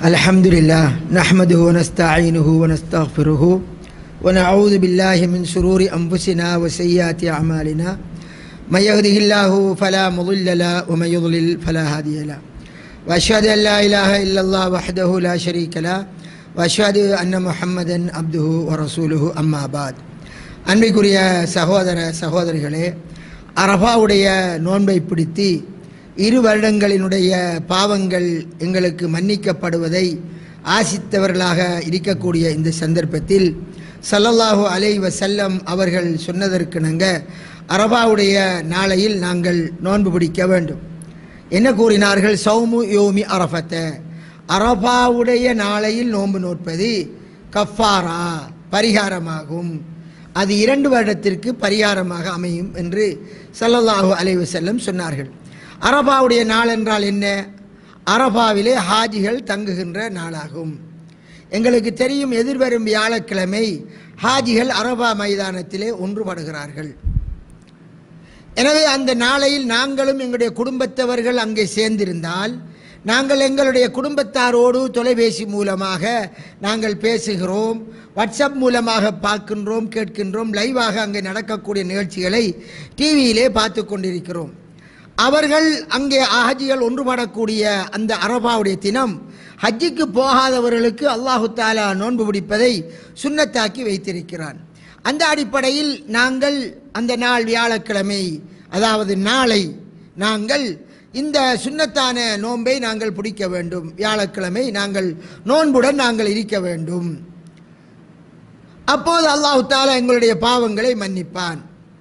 الحمد لله نحمده ونستعينه ونستغفره ونعوذ بالله من شرور أنفسنا وسيئات أعمالنا من يهده الله فلا مضل له ومن يضلل فلا هادي له وأشهد أن لا إله إلا الله وحده لا شريك له وأشهد أن محمدا عبده ورسوله أما بعد அன்பிற்குரிய சகோதர சகோதரிகளே அரபாவுடைய நோன்பை பிடித்து இரு வருடங்களினுடைய பாவங்கள் எங்களுக்கு மன்னிக்கப்படுவதை ஆசித்தவர்களாக இருக்கக்கூடிய இந்த சந்தர்ப்பத்தில் ஸல்லல்லாஹு அலைஹி வஸல்லம் அவர்கள் சொன்னதற்கிணங்க அரபாவுடைய நாளையில் நாங்கள் நோன்பு பிடிக்க வேண்டும் என்ன கூறினார்கள் சௌமு யோமி அரஃபத்த அரபாவுடைய நாளையில் நோன்பு நோற்பது கஃபாரா பரிகாரமாகும் அது இரண்டு வருடத்திற்கு பரிகாரமாக அமையும் என்று ஸல்லல்லாஹு அலைஹி வஸல்லம் சொன்னார்கள் அரபாவுடைய நாள் என்றால் என்ன அரபாவிலே ஹாஜிகள் தங்குகின்ற நாளாகும் எங்களுக்கு தெரியும் எதிர்வரும் வியாழக்கிழமை ஹாஜிகள் அரபா மைதானத்திலே ஒன்றுபடுகிறார்கள் எனவே அந்த நாளையில் நாங்களும் எங்களுடைய குடும்பத்தவர்கள் அங்கே சேர்ந்திருந்தால் நாங்கள் எங்களுடைய குடும்பத்தாரோடு தொலைபேசி மூலமாக நாங்கள் பேசுகிறோம் வாட்ஸ்அப் மூலமாக பார்க்கின்றோம் கேட்கின்றோம் லைவாக அங்கே நடக்கக்கூடிய நிகழ்ச்சிகளை டிவியிலே பார்த்து கொண்டிருக்கிறோம் அவர்கள் அங்கே ஹஜ்ஜிகள் ஒன்றுபடக்கூடிய அந்த அரபாவுடைய தினம் ஹஜ்ஜிக்கு போகாதவர்களுக்கு அல்லாஹு தாலா நோன்பு பிடிப்பதை சுண்ணத்தாக்கி வைத்திருக்கிறான் அந்த அடிப்படையில் நாங்கள் அந்த நாள் வியாழக்கிழமை அதாவது நாளை நாங்கள் இந்த சுண்ணத்தான நோன்பை நாங்கள் பிடிக்க வேண்டும் வியாழக்கிழமை நாங்கள் நோன்புடன் நாங்கள் இருக்க வேண்டும் அப்போது அல்லாஹு தாலா எங்களுடைய பாவங்களை மன்னிப்பான்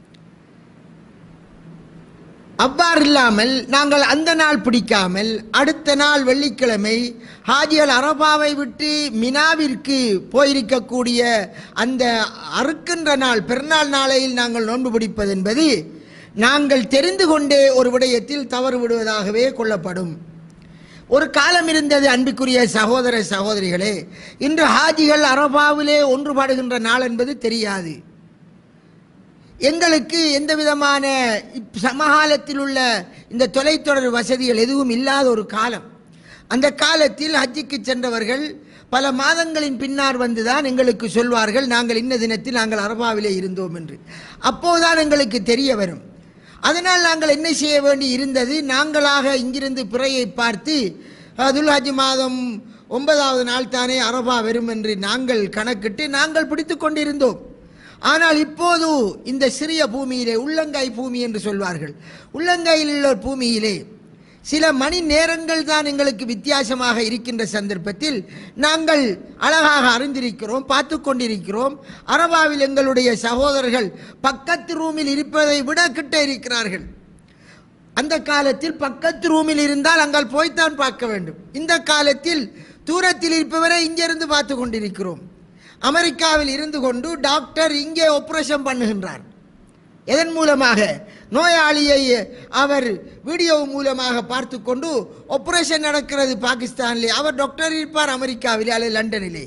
அவ்வாறு இல்லாமல் நாங்கள் அந்த நாள் பிடிக்காமல் அடுத்த நாள் வெள்ளிக்கிழமை ஹாஜிகள் அரபாவை விட்டு மினாவிற்கு போயிருக்கக்கூடிய அந்த அறுக்கின்ற நாள் பெருநாள் நாளையில் நாங்கள் நோன்பு பிடிப்பது என்பது நாங்கள் தெரிந்து கொண்டே ஒரு விடயத்தில் தவறு விடுவதாகவே கொள்ளப்படும் ஒரு காலம் இருந்தது அன்பிற்குரிய சகோதர சகோதரிகளே இன்று ஹாஜிகள் அரபாவிலே ஒன்றுபடுகின்ற நாள் என்பது தெரியாது எங்களுக்கு எந்த விதமான இப் சமகாலத்தில் உள்ள இந்த தொலைத்தொடர் வசதிகள் எதுவும் இல்லாத ஒரு காலம் அந்த காலத்தில் ஹஜ்ஜிக்கு சென்றவர்கள் பல மாதங்களின் பின்னார் வந்துதான் எங்களுக்கு சொல்வார்கள் நாங்கள் இன்ன தினத்தில் நாங்கள் அரபாவிலே இருந்தோம் என்று அப்போதுதான் எங்களுக்கு தெரிய வரும் அதனால் நாங்கள் என்ன செய்ய வேண்டி இருந்தது நாங்களாக இங்கிருந்து பிறையை பார்த்து துல்ஹஜ் மாதம் ஒன்பதாவது நாள் தானே அரபா வரும் என்று நாங்கள் கணக்கிட்டு நாங்கள் பிடித்து கொண்டிருந்தோம் ஆனால் இப்போது இந்த சிறிய பூமியிலே உள்ளங்காய் பூமி என்று சொல்வார்கள் உள்ளங்காயில் உள்ள பூமியிலே சில மணி நேரங்கள் தான் எங்களுக்கு வித்தியாசமாக இருக்கின்ற சந்தர்ப்பத்தில் நாங்கள் அழகாக அறிந்திருக்கிறோம் பார்த்து கொண்டிருக்கிறோம் அரபாவில் எங்களுடைய சகோதரர்கள் பக்கத்து ரூமில் இருப்பதை விட கிட்ட இருக்கிறார்கள் அந்த காலத்தில் பக்கத்து ரூமில் இருந்தால் அங்கால் போய்த்தான் பார்க்க வேண்டும் இந்த காலத்தில் தூரத்தில் இருப்பவரை இங்கிருந்து பார்த்து கொண்டிருக்கிறோம் அமெரிக்காவில் இருந்து கொண்டு டாக்டர் இங்கே ஆப்ரேஷன் பண்ணுகின்றார் எதன் மூலமாக நோயாளியை அவர் வீடியோ மூலமாக பார்த்து கொண்டு ஆப்ரேஷன் நடக்கிறது பாகிஸ்தானிலே அவர் டாக்டர் இருப்பார் அமெரிக்காவிலே அல்லது லண்டனிலே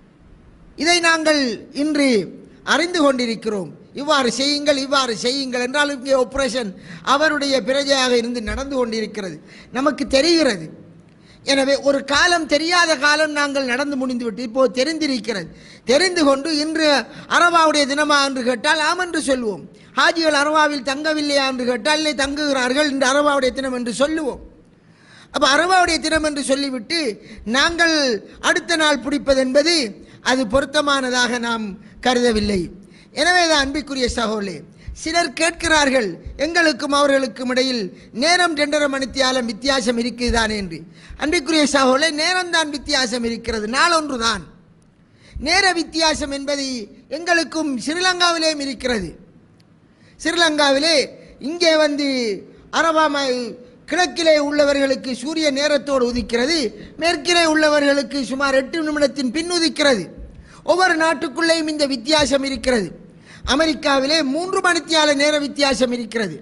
இதை நாங்கள் இன்று அறிந்து கொண்டிருக்கிறோம் இவ்வாறு செய்யுங்கள் இவ்வாறு செய்யுங்கள் என்றால் இங்கே ஆப்ரேஷன் அவருடைய பிரஜையாக இருந்து நடந்து கொண்டிருக்கிறது நமக்கு தெரிகிறது எனவே ஒரு காலம் தெரியாத காலம் நாங்கள் நடந்து முடிந்துவிட்டு இப்போது தெரிந்திருக்கிறது தெரிந்து கொண்டு இன்று அரபாவுடைய தினமா என்று கேட்டால் ஆம் என்று சொல்லுவோம் ஹாஜிகள் அரபாவில் தங்கவில்லையா என்று கேட்டால் இல்லை தங்குகிறார்கள் இன்று அரபாவுடைய தினம் என்று சொல்லுவோம் அப்போ அரபாவுடைய தினம் என்று சொல்லிவிட்டு நாங்கள் அடுத்த நாள் பிடிப்பது என்பது அது பொருத்தமானதாக நாம் கருதவில்லை எனவே தான் அன்பிற்குரிய சகோலே சிலர் கேட்கிறார்கள் எங்களுக்கும் அவர்களுக்கும் இடையில் நேரம் ரெண்டரை மணித்தியாலம் வித்தியாசம் இருக்குதுதான் என்று அன்பிற்குரிய சகோலே நேரம்தான் வித்தியாசம் இருக்கிறது நாளொன்று தான் நேர வித்தியாசம் என்பது எங்களுக்கும் ஸ்ரீலங்காவிலேயும் இருக்கிறது ஸ்ரீலங்காவிலே இங்கே வந்து அரபாம கிழக்கிலே உள்ளவர்களுக்கு சூரிய நேரத்தோடு உதிக்கிறது மேற்கிலே உள்ளவர்களுக்கு சுமார் எட்டு நிமிடத்தின் பின் உதிக்கிறது ஒவ்வொரு நாட்டுக்குள்ளேயும் இந்த வித்தியாசம் இருக்கிறது அமெரிக்காவிலே மூன்று மணித்தியால நேர வித்தியாசம் இருக்கிறது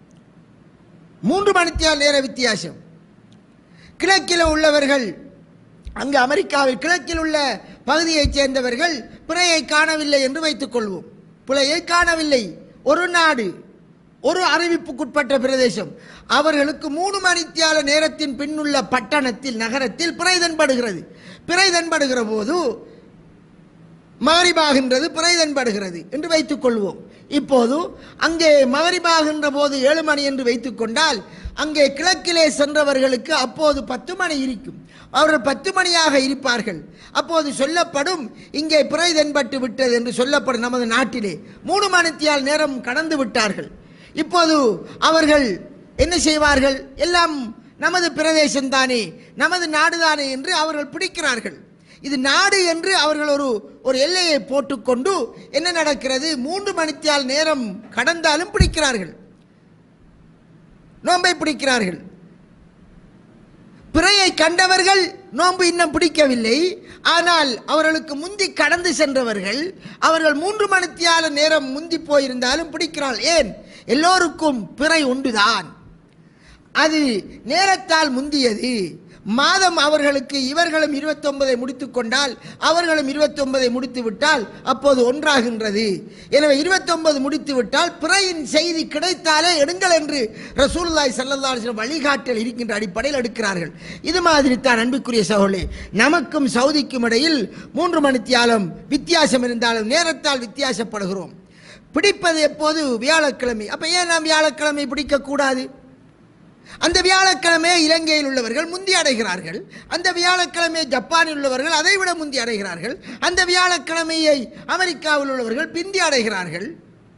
மூன்று மணித்தியால நேர வித்தியாசம் கிழக்கில் உள்ளவர்கள் அங்கு அமெரிக்காவில் கிழக்கில் உள்ள பகுதியைச் சேர்ந்தவர்கள் பிறையை காணவில்லை என்று வைத்துக் கொள்வோம் பிழையை காணவில்லை ஒரு நாடு ஒரு அறிவிப்புக்குட்பட்ட பிரதேசம் அவர்களுக்கு மூணு மணித்தியால நேரத்தின் பின்னுள்ள பட்டணத்தில் நகரத்தில் பிறை தென்படுகிறது பிறை தென்படுகிற போது மகரிபாகின்றது பிறை தென்படுகிறது என்று வைத்துக் கொள்வோம் இப்போது அங்கே மகரிபாகின்ற போது ஏழு மணி என்று வைத்துக் கொண்டால் அங்கே கிழக்கிலே சென்றவர்களுக்கு அப்போது பத்து மணி இருக்கும் அவர்கள் பத்து மணியாக இருப்பார்கள் அப்போது சொல்லப்படும் இங்கே பிறை தென்பட்டு விட்டது என்று சொல்லப்படும் நமது நாட்டிலே மூணு மணித்தியால் நேரம் கடந்து விட்டார்கள் இப்போது அவர்கள் என்ன செய்வார்கள் எல்லாம் நமது பிரதேசம் தானே நமது நாடுதானே என்று அவர்கள் பிடிக்கிறார்கள் இது நாடு என்று அவர்கள் ஒரு ஒரு எல்லையை போட்டுக்கொண்டு என்ன நடக்கிறது மூன்று மணித்தியால் நேரம் கடந்தாலும் பிடிக்கிறார்கள் நோன்பை பிடிக்கிறார்கள் பிறையை கண்டவர்கள் நோன்பு இன்னும் பிடிக்கவில்லை ஆனால் அவர்களுக்கு முந்தி கடந்து சென்றவர்கள் அவர்கள் மூன்று மணித்தியால நேரம் முந்தி போயிருந்தாலும் பிடிக்கிறாள் ஏன் எல்லோருக்கும் பிறை உண்டுதான் அது நேரத்தால் முந்தியது மாதம் அவர்களுக்கு இவர்களும் இருபத்தொன்பதை முடித்து கொண்டால் அவர்களும் இருபத்தொன்பதை முடித்து விட்டால் அப்போது ஒன்றாகின்றது எனவே இருபத்தொன்பது முடித்து விட்டால் பிறையின் செய்தி கிடைத்தாலே எடுங்கள் என்று ரசூலுல்லாய் ஸல்லல்லாஹு அலைஹி வஸல்லம் வழிகாட்டல் இருக்கின்ற அடிப்படையில் எடுக்கிறார்கள் இது மாதிரி தான் அன்புக்குரிய சகோதரே நமக்கும் சவுதிக்கும் இடையில் மூன்று மணித்தியாலம் வித்தியாசம் இருந்தாலும் நேரத்தால் வித்தியாசப்படுகிறோம் பிடிப்பது எப்போது வியாழக்கிழமை அப்ப ஏன் நாம் வியாழக்கிழமை பிடிக்கக்கூடாது அந்த வியாழக்கிழமை இலங்கையில் உள்ளவர்கள் முந்தி அடைகிறார்கள் அந்த வியாழக்கிழமை ஜப்பானில் உள்ளவர்கள் அதை விட முந்தி அடைகிறார்கள் அந்த வியாழக்கிழமையை அமெரிக்காவில் உள்ளவர்கள் பிந்தி அடைகிறார்கள்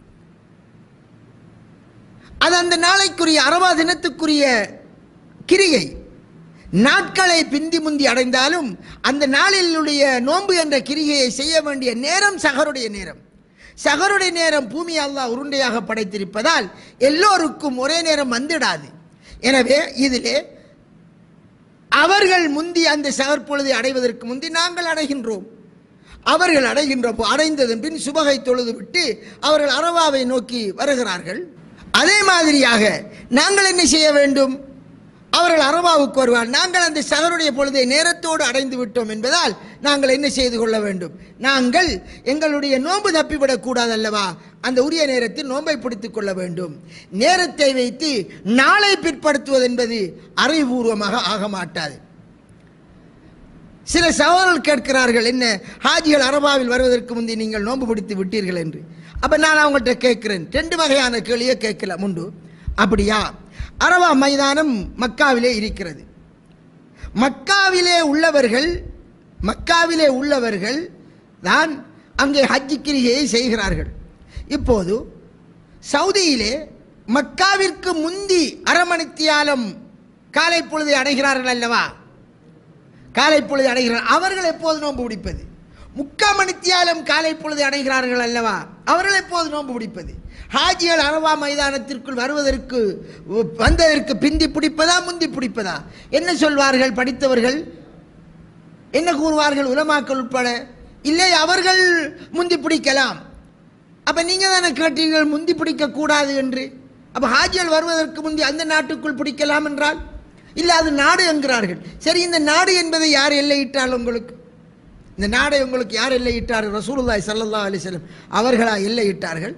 அது அந்த நாளைக்குரிய அரபா தினத்துக்குரிய கிரிகை நாட்களை பிந்தி முந்தி அடைந்தாலும் அந்த நாளிலுடைய நோன்பு என்ற கிரிகையை செய்ய வேண்டிய நேரம் சகருடைய நேரம் சகருடைய நேரம் பூமி அல்லாஹ் உருண்டையாக படைத்திருப்பதால் எல்லோருக்கும் ஒரே நேரம் வந்துடாது எனவே இதிலே அவர்கள் முந்தி அந்த சகற்பொழுதை அடைவதற்கு முந்தி நாங்கள் அடைகின்றோம் அவர்கள் அடைகின்ற போ- அடைந்ததன் பின் சுபகை தொழுது விட்டு அவர்கள் அரவாவை நோக்கி வருகிறார்கள் அதே மாதிரியாக நாங்கள் என்ன செய்ய வேண்டும் அவர்கள் அரவாவுக்கு வருவார் நாங்கள் அந்த சகருடைய பொழுதை நேரத்தோடு அடைந்து விட்டோம் என்பதால் நாங்கள் என்ன செய்து கொள்ள வேண்டும் நாங்கள் எங்களுடைய நோன்பு தப்பிவிடக் கூடாது அல்லவா அந்த உரிய நேரத்தில் நோன்பை பிடித்துக் கொள்ள வேண்டும் நேரத்தை வைத்து நாளை பிற்படுத்துவது என்பது அறிவுபூர்வமாக ஆக மாட்டாது சில சகோதரர்கள் கேட்கிறார்கள் என்ன ஹாஜிகள் அரபாவில் வருவதற்கு முந்தி நீங்கள் நோன்பு பிடித்து விட்டீர்கள் என்று அப்ப நான் அவங்கள்ட்ட கேட்கிறேன் ரெண்டு வகையான கேள்வியை கேட்கல முண்டு அப்படியா அரபா மைதானம் மக்காவிலே இருக்கிறது மக்காவிலே உள்ளவர்கள் மக்காவிலே உள்ளவர்கள் தான் அங்கே ஹஜ் கிரிகையை செய்கிறார்கள் இப்போது சவுதியிலே மக்காவிற்கு முந்தி அரமணித்தியாலம் காலை பொழுதை அடைகிறார்கள் அல்லவா காலை பொழுது அடைகிறார் அவர்கள் எப்போது நோன்பு பிடிப்பது முக்கால் மணித்தியாலம் காலை பொழுது அடைகிறார்கள் அல்லவா அவர்கள் எப்போது நோன்பு பிடிப்பது ஹாஜிகள் அரவா மைதானத்திற்குள் வருவதற்கு வந்ததற்கு பிந்தி பிடிப்பதா முந்தி பிடிப்பதா என்ன சொல்வார்கள் படித்தவர்கள் என்ன கூறுவார்கள் உலமாக்கள் உட்பட இல்லை அவர்கள் முந்தி பிடிக்கலாம் அப்ப நீங்க தானே கேட்டீர்கள் முந்தி பிடிக்க கூடாது என்று அப்ப ஹாஜிகள் வருவதற்கு முந்தி அந்த நாட்டுக்குள் பிடிக்கலாம் என்றால் இல்ல அது நாடு என்கிறார்கள் சரி இந்த நாடு என்பதை யார் எல்லையிட்டால் உங்களுக்கு இந்த நாடை உங்களுக்கு யார் எல்லையிட்டார் ரசூலுல்லாஹி ஸல்லல்லாஹு அலைஹி வஸல்லம் அவர்களா எல்லையிட்டார்கள்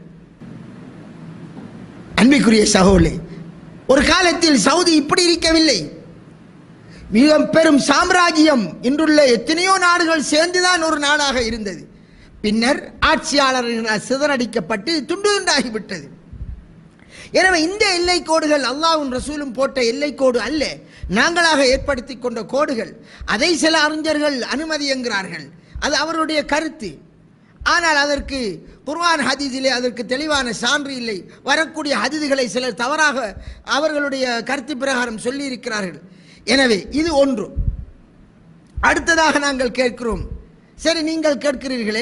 அன்பிற்குரிய சகோதரி ஒரு காலத்தில் சவுதி இப்படி இருக்கவில்லை மிக பெரும் சாம்ராஜ்யம் இன்றுள்ள எத்தனையோ நாடுகள் சேர்ந்துதான் ஒரு நாடாக இருந்தது பின்னர் ஆட்சியாளர்கள் சிதறடிக்கப்பட்டு துண்டு துண்டாகிவிட்டது எனவே இந்த எல்லை கோடுகள் அல்லாஹ்வும் ரசூலும் போட்ட எல்லை கோடு அல்ல நாங்களாக ஏற்படுத்தி கொண்ட கோடுகள் அதை சில அறிஞர்கள் அனுமதி என்கிறார்கள் அது அவருடைய கருத்து ஆனால் அதற்கு குர்ஆன் ஹதீஸிலே அதற்கு தெளிவான சான்று இல்லை வரக்கூடிய ஹதீதுகளை சிலர் தவறாக அவர்களுடைய கருத்து பிரகாரம் சொல்லி இருக்கிறார்கள் எனவே இது ஒன்று அடுத்ததாக நாங்கள் கேட்கிறோம் சரி நீங்கள் கேட்கிறீர்களே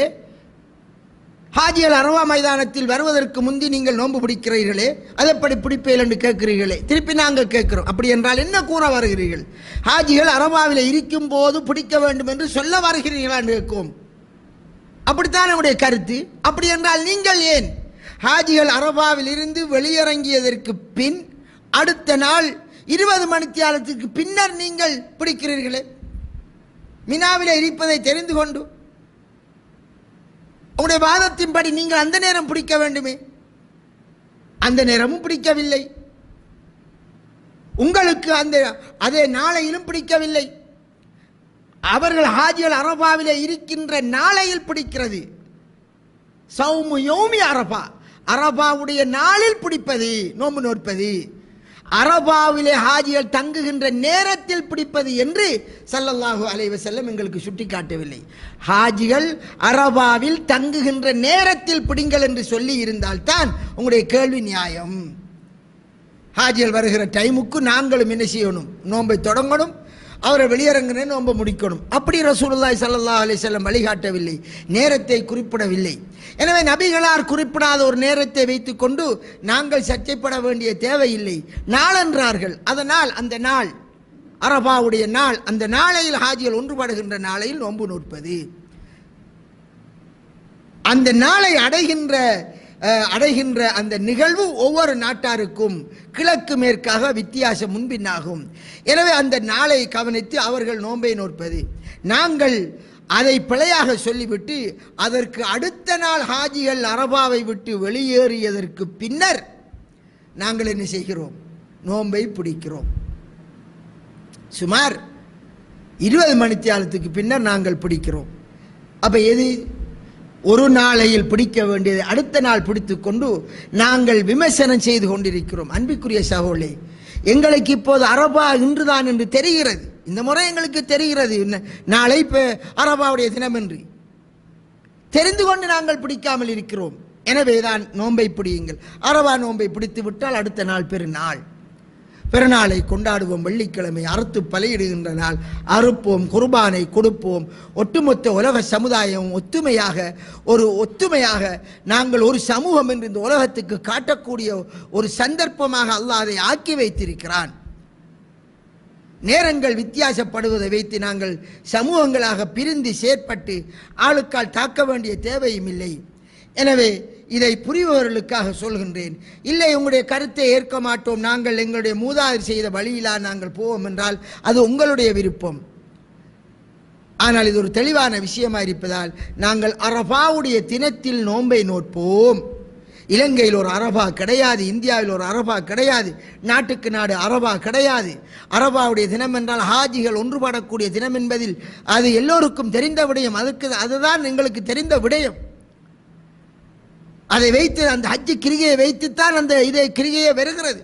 ஹாஜியல் அரவா மைதானத்தில் வருவதற்கு முந்தி நீங்கள் நோன்பு பிடிக்கிறீர்களே அதை எப்படி பிடிப்பீர்கள் என்று கேட்கிறீர்களே திருப்பி நாங்கள் கேட்கிறோம் அப்படி என்றால் என்ன கூற வருகிறீர்கள் ஹாஜிகள் அரவாவில் இருக்கும் போது பிடிக்க வேண்டும் என்று சொல்ல வருகிறீர்களா என்று கேட்கும் அப்படித்தான் நம்முடைய கருத்து அப்படி என்றால் நீங்கள் ஏன் ஹாஜிகள் அரபாவில் இருந்து வெளியிறங்கியதற்கு பின் அடுத்த நாள் இருபது மணித்தியாலத்துக்கு பின்னர் நீங்கள் பிடிக்கிறீர்களே மினாவிலே இருப்பதை தெரிந்து கொண்டு உங்களுடைய வாதத்தின்படி நீங்கள் அந்த நேரம் பிடிக்க வேண்டுமே அந்த நேரமும் பிடிக்கவில்லை உங்களுக்கு அந்த அதே நாளையிலும் பிடிக்கவில்லை அவர்கள் ஹாஜிகள் அரபாவிலே இருக்கின்ற நாளையில் பிடிக்கிறது சௌமு யோமி அரபா அரபாவுடைய நாளில் பிடிப்பது நோன்பு நோற்பது அரபாவிலே ஹாஜிகள் தங்குகின்ற நேரத்தில் பிடிப்பது என்று ஸல்லல்லாஹு அலைஹி வஸல்லம் எங்களுக்கு சுட்டிக்காட்டவில்லை ஹாஜிகள் அரபாவில் தங்குகின்ற நேரத்தில் பிடிங்கள் என்று சொல்லி இருந்தால்தான் உங்களுடைய கேள்வி நியாயம் ஹாஜிகள் வருகிற டைமுக்கு நாங்களும் என்ன செய்யணும் நோன்பை தொடங்கணும் அவரை வெளியரங்கின நோன்பை முடிக்கணும் அப்படி ரசூலுல்லாஹி ஸல்லல்லாஹு அலைஹி வஸல்லம் வழிகாட்டவில்லை நேரத்தை குறிப்பிடவில்லை எனவே நபிகளார் குறிப்பிடாத ஒரு நேரத்தை வைத்துக்கொண்டு நாங்கள் சர்ச்சைப்பட வேண்டிய தேவையில்லை நாளென்றார்கள் அதனால் அந்த நாள் அரபாவுடைய நாள் அந்த நாளையில் ஹாஜிகள் ஒன்றுபடுகின்ற நாளையில் நோன்பு நோற்பது அந்த நாளை அடைகின்ற அஹ், அடைகின்ற அந்த நிகழ்வு ஒவ்வொரு நாட்டாருக்கும் கிழக்கு மேற்காக வித்தியாசம் முன்பின்னாகும் எனவே அந்த நாளை கவனித்து அவர்கள் நோன்பை நோற்பது நாங்கள் அதை பிழையாக சொல்லிவிட்டு அதற்கு அடுத்த நாள் ஹாஜிகள் அரபாவை விட்டு வெளியேறியதற்கு பின்னர் நாங்கள் என்ன செய்கிறோம் நோன்பை பிடிக்கிறோம் சுமார் இருபது மணித்தியாலத்துக்கு பின்னர் நாங்கள் பிடிக்கிறோம் அப்போ எது ஒரு நாளையில் பிடிக்க வேண்டியதை அடுத்த நாள் பிடித்துக்கொண்டு நாங்கள் விமர்சனம் செய்து கொண்டிருக்கிறோம் அன்பிற்குரிய சகோதரே எங்களுக்கு இப்போது அரபா இன்றுதான் என்று தெரிகிறது இந்த முறை எங்களுக்கு தெரிகிறது இன்ன- நாளை இப்போ அரபாவுடைய தினம் என்று தெரிந்து கொண்டு நாங்கள் பிடிக்காமல் இருக்கிறோம் எனவே தான் நோன்பை பிடியுங்கள் அரபா நோன்பை பிடித்து விட்டால் அடுத்த நாள் பெருநாள் பெருநாளை கொண்டாடுவோம் வெள்ளிக்கிழமை அறுத்து பலியிடுகின்ற நாள் அறுப்போம் குர்பானை கொடுப்போம் ஒட்டுமொத்த உலக சமுதாயம் ஒத்துமையாக ஒரு ஒத்துமையாக நாங்கள் ஒரு சமூகம் என்று இந்த உலகத்துக்கு காட்டக்கூடிய ஒரு சந்தர்ப்பமாக அல்லாஹ் அதை ஆக்கி வைத்திருக்கிறான் நேரங்கள் வித்தியாசப்படுவதை வைத்து நாங்கள் சமூகங்களாக பிரிந்து செயற்பட்டு ஆளுக்கால் தாக்க வேண்டிய தேவையும் இல்லை எனவே இதை புரிபவர்களுக்காக சொல்கின்றேன் இல்லை உங்களுடைய கருத்தை ஏற்க மாட்டோம் நாங்கள் எங்களுடைய மூதாதையர் செய்த வழியிலா நாங்கள் போவோம் என்றால் அது உங்களுடைய விருப்பம் ஆனால் இது ஒரு தெளிவான விஷயமா இருப்பதால் நாங்கள் அரபாவுடைய தினத்தில் நோன்பை நோட்போம் இலங்கையில் ஒரு அரபா கிடையாது இந்தியாவில் ஒரு அரபா கிடையாது நாட்டுக்கு நாடு அரபா கிடையாது அரபாவுடைய தினம் என்றால் ஹாஜிகள் ஒன்றுபடக்கூடிய தினம் என்பதில் அது எல்லோருக்கும் தெரிந்த விடயம் அதுக்கு அதுதான் எங்களுக்கு தெரிந்த விடயம் அதை வைத்து அந்த ஹஜ்ஜு கிரிகையை வைத்துத்தான் அந்த இதை கிரிகையை வருகிறது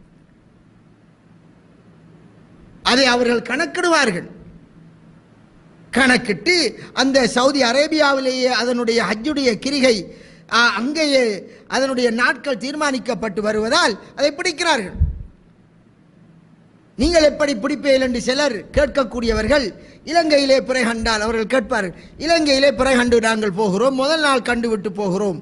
அதை அவர்கள் கணக்கிடுவார்கள் கணக்கிட்டு அந்த சவுதி அரேபியாவிலேயே அதனுடைய ஹஜ்ஜுடைய கிரிகை ஆ, அங்கேயே அதனுடைய நாட்கள் தீர்மானிக்கப்பட்டு வருவதால் அதை பிடிக்கிறார்கள் நீங்கள் எப்படி பிடிப்பீர்கள் என்று சிலர் கேட்கக்கூடியவர்கள் இலங்கையிலே பிறை கண்டால் அவர்கள் கேட்பார்கள் இலங்கையிலே பிறை கண்டு நாங்கள் போகிறோம் முதல் நாள் கண்டு விட்டு போகிறோம்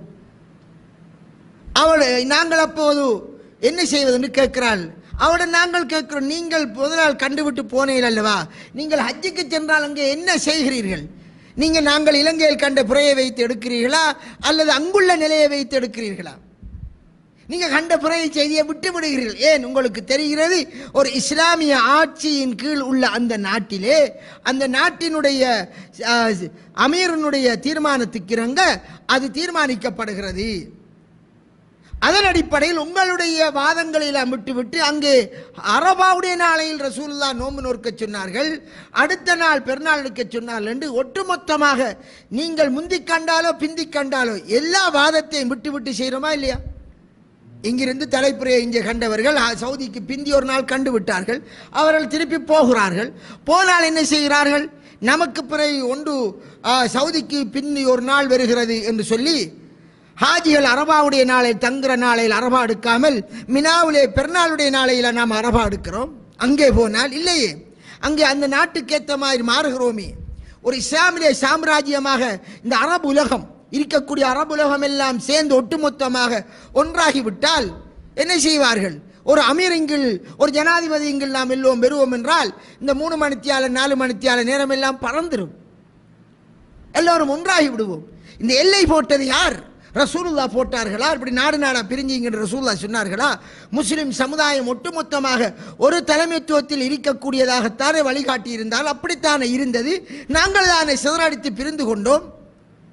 அவள் நாங்கள் அப்போது என்ன செய்வது என்று கேட்கிறாள் அவளுடன் நாங்கள் கேட்கிறோம் நீங்கள் முதல் நாள் கண்டுவிட்டு போனீர்கள் அல்லவா நீங்கள் ஹஜ்ஜுக்கு சென்றால் அங்கே என்ன செய்கிறீர்கள் நீங்கள் நாங்கள் இலங்கையில் கண்ட புறையை வைத்து எடுக்கிறீர்களா அல்லது அங்குள்ள நிலையை வைத்து எடுக்கிறீர்களா நீங்க கண்ட புறையை செய்தியை விட்டு விடுகிறீர்கள் ஏன் உங்களுக்கு தெரிகிறது ஒரு இஸ்லாமிய ஆட்சியின் கீழ் உள்ள அந்த நாட்டிலே அந்த நாட்டினுடைய ஆ, அமீரனுடைய தீர்மானத்துக்கு இறங்க அது தீர்மானிக்கப்படுகிறது அதன் அடிப்படையில் உங்களுடைய வாதங்களில் விட்டுவிட்டு அங்கே அரபாவுடைய நாளையில் ரசூலுல்லா நோன்பு நோற்க சொன்னார்கள் அடுத்த நாள் பெருநாள் எடுக்க சொன்னார்கள் என்று ஒட்டுமொத்தமாக நீங்கள் முந்தி கண்டாலோ பிந்தி கண்டாலோ எல்லா வாதத்தையும் விட்டு விட்டு செய்கிறோமா இல்லையா இங்கிருந்து தலைப்புறையை இங்கே கண்டவர்கள் அ, சவுதிக்கு பிந்தி ஒரு நாள் கண்டு விட்டார்கள் அவர்கள் திருப்பி போகிறார்கள் போனால் என்ன செய்கிறார்கள் நமக்கு பிறகு ஒன்று ஆ, சவுதிக்கு பிந்தி ஒரு நாள் வருகிறது என்று சொல்லி ஹாஜிகள் அரபாவுடைய நாளில் தங்குற நாளையில் அரபா எடுக்காமல் மினாவிலே பெருநாளுடைய நாளையில் நாம் அரபா எடுக்கிறோம் அங்கே போனால் இல்லையே அங்கே அந்த நாட்டுக்கேற்ற மாதிரி மாறுகிறோமே ஒரு இஸ்லாமிய சாம்ராஜ்யமாக இந்த அரபு உலகம் இருக்கக்கூடிய அரபு உலகம் எல்லாம் சேர்ந்து ஒட்டுமொத்தமாக ஒன்றாகிவிட்டால் என்ன செய்வார்கள் ஒரு அமீர் இங்கில் ஒரு ஜனாதிபதி இங்கில் நாம் எல்லோரும் பெறுவோம் என்றால் இந்த மூணு மணித்தியால நாலு மணித்தியால நேரம் எல்லாம் பறந்துடும் எல்லோரும் ஒன்றாகி விடுவோம் இந்த எல்லை போட்டது யார் ரசூலுல்லா போட்டார்களா இப்படி நாடு நாடா பிரிஞ்சிங்கிற ரசூலுல்லா சொன்னார்களா முஸ்லிம் சமுதாயம் ஒட்டுமொத்தமாக ஒரு தலைமைத்துவத்தில் இருக்கக்கூடியதாகத்தானே வழிகாட்டி இருந்தால் அப்படித்தானே இருந்தது நாங்கள் தானே சிதறடித்து பிரிந்து கொண்டோம்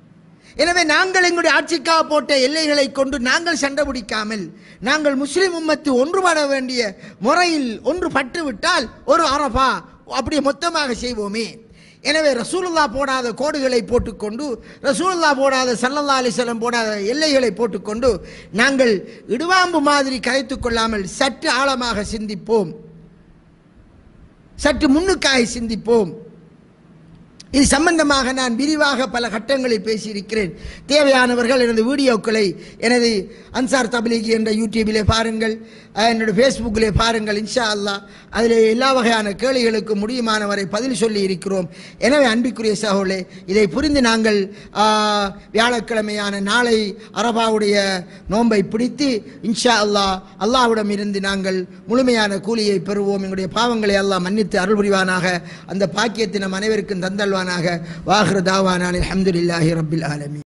எனவே நாங்கள் எங்களுடைய ஆட்சிக்காக போட்ட எல்லைகளை கொண்டு நாங்கள் சண்டை பிடிக்காமல் நாங்கள் முஸ்லிம் உம்மத்து ஒன்றுபட வேண்டிய முறையில் ஒன்று பட்டு விட்டால் ஒரு அரபா அப்படியே மொத்தமாக செய்வோமே எனவே ரசூலுல்லா போடாத கோடுகளை போட்டுக்கொண்டு ரசூலுல்லா போடாத சல்லல்லா அலிசல்லம் போடாத எல்லைகளை போட்டுக்கொண்டு நாங்கள் இடுவாம்பு மாதிரி கரைத்துக் கொள்ளாமல் சற்று ஆழமாக சிந்திப்போம் சற்று முன்னுக்காய் சிந்திப்போம் இது சம்பந்தமாக நான் விரிவாக பல கட்டங்களில் பேசியிருக்கிறேன் தேவையானவர்கள் எனது வீடியோக்களை எனது அன்சார் தபிலிகி என்ற யூடியூபிலே பாருங்கள் அஹ், என்னோட ஃபேஸ்புக்கிலே பாருங்கள் இன்ஷா அல்லாஹ் அதில் எல்லா வகையான கேள்விகளுக்கு முடியுமானவரை பதில் சொல்லி இருக்கிறோம் எனவே அன்பிற்குரிய சகோலே இதை புரிந்து நாங்கள் ஆஹ், வியாழக்கிழமையான நாளை அரபாவுடைய நோன்பை பிடித்து இன்ஷா அல்லாஹ் அல்லாஹ்விடம் இருந்து நாங்கள் முழுமையான கூலியை பெறுவோம் எங்களுடைய பாவங்களை அல்லாஹ் மன்னித்து அருள் புரிவானாக அந்த பாக்கியத்தை நம் அனைவருக்கும் தந்தல்வானாக வாஹ்ரு தாவானான் அல்ஹம்துலில்லாஹி ரப்பில் ஆலமீன்